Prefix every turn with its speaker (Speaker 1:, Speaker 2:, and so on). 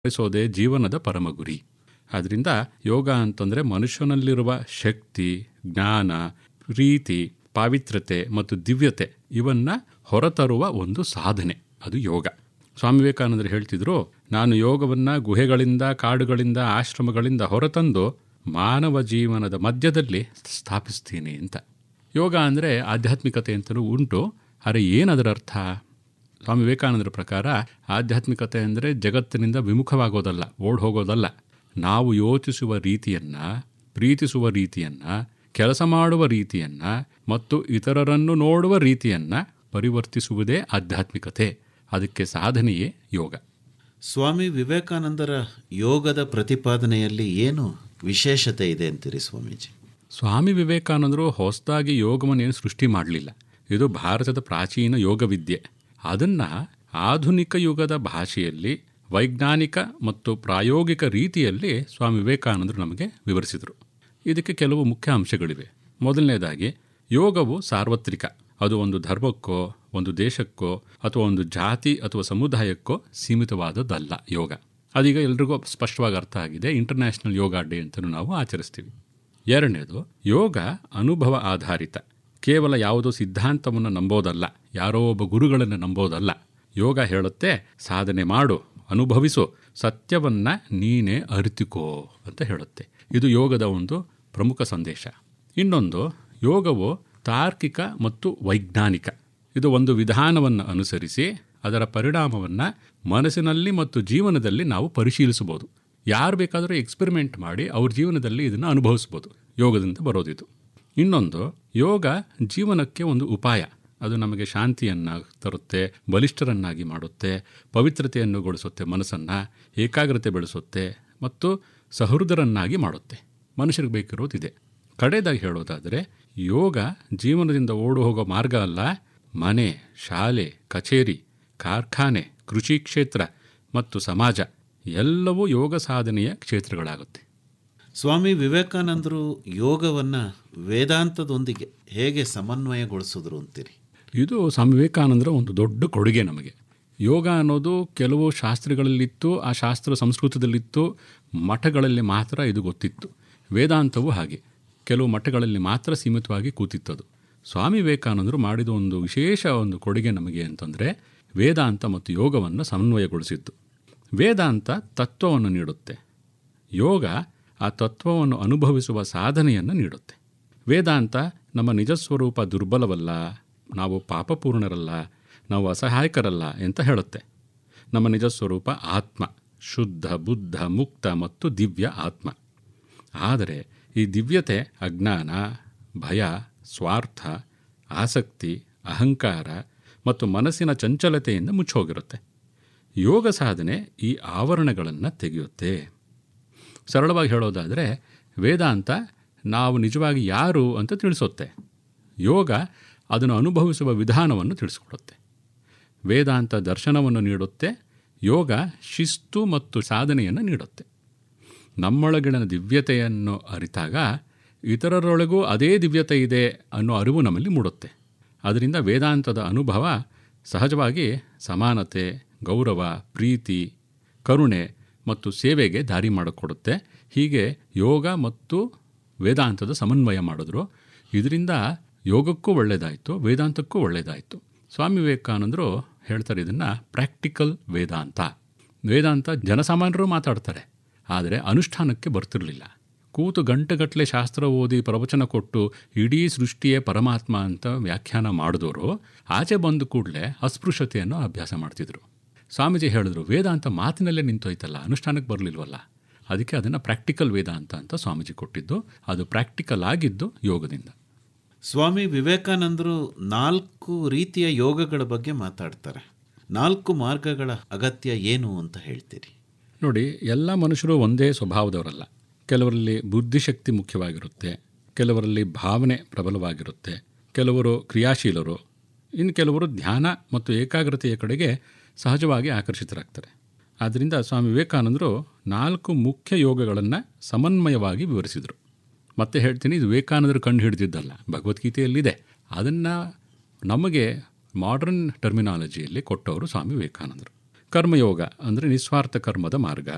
Speaker 1: ಬಯಸೋದೇ ಜೀವನದ ಪರಮ ಗುರಿ ಆದ್ದರಿಂದ ಯೋಗ ಅಂತಂದರೆ ಮನುಷ್ಯನಲ್ಲಿರುವ ಶಕ್ತಿ ಜ್ಞಾನ ಪ್ರೀತಿ ಪಾವಿತ್ರ್ಯತೆ ಮತ್ತು ದಿವ್ಯತೆ ಇವನ್ನ ಹೊರತರುವ ಒಂದು ಸಾಧನೆ ಅದು ಯೋಗ ಸ್ವಾಮಿ ವಿವೇಕಾನಂದರು ಹೇಳ್ತಿದ್ರು ನಾನು ಯೋಗವನ್ನು ಗುಹೆಗಳಿಂದ ಕಾಡುಗಳಿಂದ ಆಶ್ರಮಗಳಿಂದ ಹೊರತಂದು ಮಾನವ ಜೀವನದ ಮಧ್ಯದಲ್ಲಿ ಸ್ಥಾಪಿಸ್ತೀನಿ ಅಂತ ಯೋಗ ಅಂದರೆ ಆಧ್ಯಾತ್ಮಿಕತೆ ಅಂತಲೂ ಉಂಟು ಆದರೆ ಏನದರ ಅರ್ಥ ಸ್ವಾಮಿ ವಿವೇಕಾನಂದರ ಪ್ರಕಾರ ಆಧ್ಯಾತ್ಮಿಕತೆ ಅಂದರೆ ಜಗತ್ತಿನಿಂದ ವಿಮುಖವಾಗೋದಲ್ಲ ಓಡ್ ಹೋಗೋದಲ್ಲ ನಾವು ಯೋಚಿಸುವ ರೀತಿಯನ್ನು ಪ್ರೀತಿಸುವ ರೀತಿಯನ್ನು ಕೆಲಸ ಮಾಡುವ ರೀತಿಯನ್ನು ಮತ್ತು ಇತರರನ್ನು ನೋಡುವ ರೀತಿಯನ್ನು ಪರಿವರ್ತಿಸುವುದೇ ಆಧ್ಯಾತ್ಮಿಕತೆ ಅದಕ್ಕೆ ಸಾಧನೆಯೇ ಯೋಗ
Speaker 2: ಸ್ವಾಮಿ ವಿವೇಕಾನಂದರ ಯೋಗದ ಪ್ರತಿಪಾದನೆಯಲ್ಲಿ ಏನು ವಿಶೇಷತೆ ಇದೆ ಅಂತೀರಿ ಸ್ವಾಮೀಜಿ
Speaker 1: ಸ್ವಾಮಿ ವಿವೇಕಾನಂದರು ಹೊಸದಾಗಿ ಯೋಗವನ್ನೇನು ಸೃಷ್ಟಿ ಮಾಡಲಿಲ್ಲ ಇದು ಭಾರತದ ಪ್ರಾಚೀನ ಯೋಗ ವಿದ್ಯೆ ಅದನ್ನು ಆಧುನಿಕ ಯುಗದ ಭಾಷೆಯಲ್ಲಿ ವೈಜ್ಞಾನಿಕ ಮತ್ತು ಪ್ರಾಯೋಗಿಕ ರೀತಿಯಲ್ಲಿ ಸ್ವಾಮಿ ವಿವೇಕಾನಂದರು ನಮಗೆ ವಿವರಿಸಿದರು ಇದಕ್ಕೆ ಕೆಲವು ಮುಖ್ಯ ಅಂಶಗಳಿವೆ ಮೊದಲನೇದಾಗಿ ಯೋಗವು ಸಾರ್ವತ್ರಿಕ ಅದು ಒಂದು ಧರ್ಮಕ್ಕೋ ಒಂದು ದೇಶಕ್ಕೋ ಅಥವಾ ಒಂದು ಜಾತಿ ಅಥವಾ ಸಮುದಾಯಕ್ಕೋ ಸೀಮಿತವಾದದ್ದಲ್ಲ ಯೋಗ ಅದೀಗ ಎಲ್ರಿಗೂ ಸ್ಪಷ್ಟವಾಗಿ ಅರ್ಥ ಆಗಿದೆ ಇಂಟರ್ನ್ಯಾಷನಲ್ ಯೋಗ ಡೇ ಅಂತಲೂ ನಾವು ಆಚರಿಸ್ತೀವಿ ಎರಡನೇದು ಯೋಗ ಅನುಭವ ಆಧಾರಿತ ಕೇವಲ ಯಾವುದೋ ಸಿದ್ಧಾಂತವನ್ನು ನಂಬೋದಲ್ಲ ಯಾರೋ ಒಬ್ಬ ಗುರುಗಳನ್ನು ನಂಬೋದಲ್ಲ ಯೋಗ ಹೇಳುತ್ತೆ ಸಾಧನೆ ಮಾಡು ಅನುಭವಿಸು ಸತ್ಯವನ್ನ ನೀನೇ ಅರಿತುಕೋ ಅಂತ ಹೇಳುತ್ತೆ ಇದು ಯೋಗದ ಒಂದು ಪ್ರಮುಖ ಸಂದೇಶ ಇನ್ನೊಂದು ಯೋಗವು ತಾರ್ಕಿಕ ಮತ್ತು ವೈಜ್ಞಾನಿಕ ಇದು ಒಂದು ವಿಧಾನವನ್ನು ಅನುಸರಿಸಿ ಅದರ ಪರಿಣಾಮವನ್ನು ಮನಸ್ಸಿನಲ್ಲಿ ಮತ್ತು ಜೀವನದಲ್ಲಿ ನಾವು ಪರಿಶೀಲಿಸಬಹುದು ಯಾರು ಬೇಕಾದರೂ ಎಕ್ಸ್ಪೆರಿಮೆಂಟ್ ಮಾಡಿ ಅವ್ರ ಜೀವನದಲ್ಲಿ ಇದನ್ನು ಅನುಭವಿಸ್ಬೋದು ಯೋಗದಿಂದ ಬರೋದಿದು ಇನ್ನೊಂದು ಯೋಗ ಜೀವನಕ್ಕೆ ಒಂದು ಉಪಾಯ ಅದು ನಮಗೆ ಶಾಂತಿಯನ್ನು ತರುತ್ತೆ ಬಲಿಷ್ಠರನ್ನಾಗಿ ಮಾಡುತ್ತೆ ಪವಿತ್ರತೆಯನ್ನು ಗೊಳಿಸುತ್ತೆ ಮನಸ್ಸನ್ನು ಏಕಾಗ್ರತೆ ಬೆಳೆಸುತ್ತೆ ಮತ್ತು ಸಹೃದರನ್ನಾಗಿ ಮಾಡುತ್ತೆ ಮನುಷ್ಯರಿಗೆ ಬೇಕಿರೋದಿದೆ ಕಡೆದಾಗಿ ಹೇಳೋದಾದರೆ ಯೋಗ ಜೀವನದಿಂದ ಓಡು ಹೋಗೋ ಮಾರ್ಗ ಅಲ್ಲ ಮನೆ ಶಾಲೆ ಕಚೇರಿ ಕಾರ್ಖಾನೆ ಕೃಷಿ ಕ್ಷೇತ್ರ ಮತ್ತು ಸಮಾಜ ಎಲ್ಲವೂ ಯೋಗ ಸಾಧನೆಯ ಕ್ಷೇತ್ರಗಳಾಗುತ್ತೆ
Speaker 2: ಸ್ವಾಮಿ ವಿವೇಕಾನಂದರು ಯೋಗವನ್ನು ವೇದಾಂತದೊಂದಿಗೆ ಹೇಗೆ ಸಮನ್ವಯಗೊಳಿಸಿದ್ರು ಅಂತೀರಿ
Speaker 1: ಇದು ಸ್ವಾಮಿ ವಿವೇಕಾನಂದರ ಒಂದು ದೊಡ್ಡ ಕೊಡುಗೆ ನಮಗೆ ಯೋಗ ಅನ್ನೋದು ಕೆಲವು ಶಾಸ್ತ್ರಗಳಲ್ಲಿತ್ತು ಆ ಶಾಸ್ತ್ರ ಸಂಸ್ಕೃತದಲ್ಲಿತ್ತು ಮಠಗಳಲ್ಲಿ ಮಾತ್ರ ಇದು ಗೊತ್ತಿತ್ತು ವೇದಾಂತವು ಹಾಗೆ ಕೆಲವು ಮಠಗಳಲ್ಲಿ ಮಾತ್ರ ಸೀಮಿತವಾಗಿ ಕೂತಿತ್ತದು ಸ್ವಾಮಿ ವಿವೇಕಾನಂದರು ಮಾಡಿದ ಒಂದು ವಿಶೇಷ ಒಂದು ಕೊಡುಗೆ ನಮಗೆ ಅಂತಂದರೆ ವೇದಾಂತ ಮತ್ತು ಯೋಗವನ್ನು ಸಮನ್ವಯಗೊಳಿಸಿದ್ದು ವೇದಾಂತ ತತ್ವವನ್ನು ನೀಡುತ್ತೆ ಯೋಗ ಆ ತತ್ವವನ್ನು ಅನುಭವಿಸುವ ಸಾಧನೆಯನ್ನು ನೀಡುತ್ತೆ ವೇದಾಂತ ನಮ್ಮ ನಿಜ ಸ್ವರೂಪ ದುರ್ಬಲವಲ್ಲ ನಾವು ಪಾಪಪೂರ್ಣರಲ್ಲ ನಾವು ಅಸಹಾಯಕರಲ್ಲ ಅಂತ ಹೇಳುತ್ತೆ ನಮ್ಮ ನಿಜ ಸ್ವರೂಪ ಆತ್ಮ ಶುದ್ಧ ಬುದ್ಧ ಮುಕ್ತ ಮತ್ತು ದಿವ್ಯ ಆತ್ಮ ಆದರೆ ಈ ದಿವ್ಯತೆ ಅಜ್ಞಾನ ಭಯ ಸ್ವಾರ್ಥ ಆಸಕ್ತಿ ಅಹಂಕಾರ ಮತ್ತು ಮನಸ್ಸಿನ ಚಂಚಲತೆಯಿಂದ ಮುಚ್ಚೋಗಿರುತ್ತೆ ಯೋಗ ಸಾಧನೆ ಈ ಆವರಣಗಳನ್ನು ತೆಗೆಯುತ್ತೆ ಸರಳವಾಗಿ ಹೇಳೋದಾದರೆ ವೇದಾಂತ ನಾವು ನಿಜವಾಗಿ ಯಾರು ಅಂತ ತಿಳಿಸುತ್ತೆ ಯೋಗ ಅದನ್ನು ಅನುಭವಿಸುವ ವಿಧಾನವನ್ನು ತಿಳಿಸ್ಕೊಡುತ್ತೆ ವೇದಾಂತ ದರ್ಶನವನ್ನು ನೀಡುತ್ತೆ ಯೋಗ ಶಿಸ್ತು ಮತ್ತು ಸಾಧನೆಯನ್ನು ನೀಡುತ್ತೆ ನಮ್ಮೊಳಗಿನ ದಿವ್ಯತೆಯನ್ನು ಅರಿತಾಗ ಇತರರೊಳಗೂ ಅದೇ ದಿವ್ಯತೆ ಇದೆ ಅನ್ನೋ ಅರಿವು ನಮ್ಮಲ್ಲಿ ಮೂಡುತ್ತೆ ಅದರಿಂದ ವೇದಾಂತದ ಅನುಭವ ಸಹಜವಾಗಿ ಸಮಾನತೆ ಗೌರವ ಪ್ರೀತಿ ಕರುಣೆ ಮತ್ತು ಸೇವೆಗೆ ದಾರಿ ಮಾಡಿಕೊಡುತ್ತೆ ಹೀಗೆ ಯೋಗ ಮತ್ತು ವೇದಾಂತದ ಸಮನ್ವಯ ಮಾಡಿದ್ರು ಇದರಿಂದ ಯೋಗಕ್ಕೂ ಒಳ್ಳೆಯದಾಯಿತು ವೇದಾಂತಕ್ಕೂ ಒಳ್ಳೆಯದಾಯಿತು ಸ್ವಾಮಿ ವಿವೇಕಾನಂದರು ಹೇಳ್ತಾರೆ ಇದನ್ನು ಪ್ರಾಕ್ಟಿಕಲ್ ವೇದಾಂತ ವೇದಾಂತ ಜನಸಾಮಾನ್ಯರು ಮಾತಾಡ್ತಾರೆ ಆದರೆ ಅನುಷ್ಠಾನಕ್ಕೆ ಬರ್ತಿರಲಿಲ್ಲ ಕೂತು ಗಂಟೆಗಟ್ಟಲೆ ಶಾಸ್ತ್ರ ಓದಿ ಪ್ರವಚನ ಕೊಟ್ಟು ಇಡೀ ಸೃಷ್ಟಿಯೇ ಪರಮಾತ್ಮ ಅಂತ ವ್ಯಾಖ್ಯಾನ ಮಾಡಿದವರು ಆಚೆ ಬಂದ ಕೂಡಲೇ ಅಸ್ಪೃಶ್ಯತೆಯನ್ನು ಅಭ್ಯಾಸ ಮಾಡ್ತಿದ್ರು ಸ್ವಾಮೀಜಿ ಹೇಳಿದ್ರು ವೇದಾಂತ ಮಾತಿನಲ್ಲೇ ನಿಂತೋಯ್ತಲ್ಲ ಅನುಷ್ಠಾನಕ್ಕೆ ಬರಲಿಲ್ವಲ್ಲ ಅದಕ್ಕೆ ಅದನ್ನು ಪ್ರಾಕ್ಟಿಕಲ್ ವೇದಾಂತ ಅಂತ ಸ್ವಾಮೀಜಿ ಕೊಟ್ಟಿದ್ದು ಅದು ಪ್ರಾಕ್ಟಿಕಲ್ ಆಗಿದ್ದು ಯೋಗದಿಂದ
Speaker 2: ಸ್ವಾಮಿ ವಿವೇಕಾನಂದರು ನಾಲ್ಕು ರೀತಿಯ ಯೋಗಗಳ ಬಗ್ಗೆ ಮಾತಾಡ್ತಾರೆ ನಾಲ್ಕು ಮಾರ್ಗಗಳ ಅಗತ್ಯ ಏನು ಅಂತ ಹೇಳ್ತೀರಿ
Speaker 1: ನೋಡಿ ಎಲ್ಲ ಮನುಷ್ಯರು ಒಂದೇ ಸ್ವಭಾವದವರಲ್ಲ ಕೆಲವರಲ್ಲಿ ಬುದ್ಧಿಶಕ್ತಿ ಮುಖ್ಯವಾಗಿರುತ್ತೆ ಕೆಲವರಲ್ಲಿ ಭಾವನೆ ಪ್ರಬಲವಾಗಿರುತ್ತೆ ಕೆಲವರು ಕ್ರಿಯಾಶೀಲರು ಇನ್ನು ಕೆಲವರು ಧ್ಯಾನ ಮತ್ತು ಏಕಾಗ್ರತೆಯ ಕಡೆಗೆ ಸಹಜವಾಗಿ ಆಕರ್ಷಿತರಾಗ್ತಾರೆ ಆದ್ದರಿಂದ ಸ್ವಾಮಿ ವಿವೇಕಾನಂದರು ನಾಲ್ಕು ಮುಖ್ಯ ಯೋಗಗಳನ್ನು ಸಮನ್ವಯವಾಗಿ ವಿವರಿಸಿದರು ಮತ್ತೆ ಹೇಳ್ತೀನಿ ಇದು ವಿವೇಕಾನಂದರು ಕಂಡು ಹಿಡಿದಿದ್ದಲ್ಲ ಭಗವದ್ಗೀತೆಯಲ್ಲಿದೆ ಅದನ್ನು ನಮಗೆ ಮಾಡರ್ನ್ ಟರ್ಮಿನಾಲಜಿಯಲ್ಲಿ ಕೊಟ್ಟವರು ಸ್ವಾಮಿ ವಿವೇಕಾನಂದರು ಕರ್ಮಯೋಗ ಅಂದರೆ ನಿಸ್ವಾರ್ಥ ಕರ್ಮದ ಮಾರ್ಗ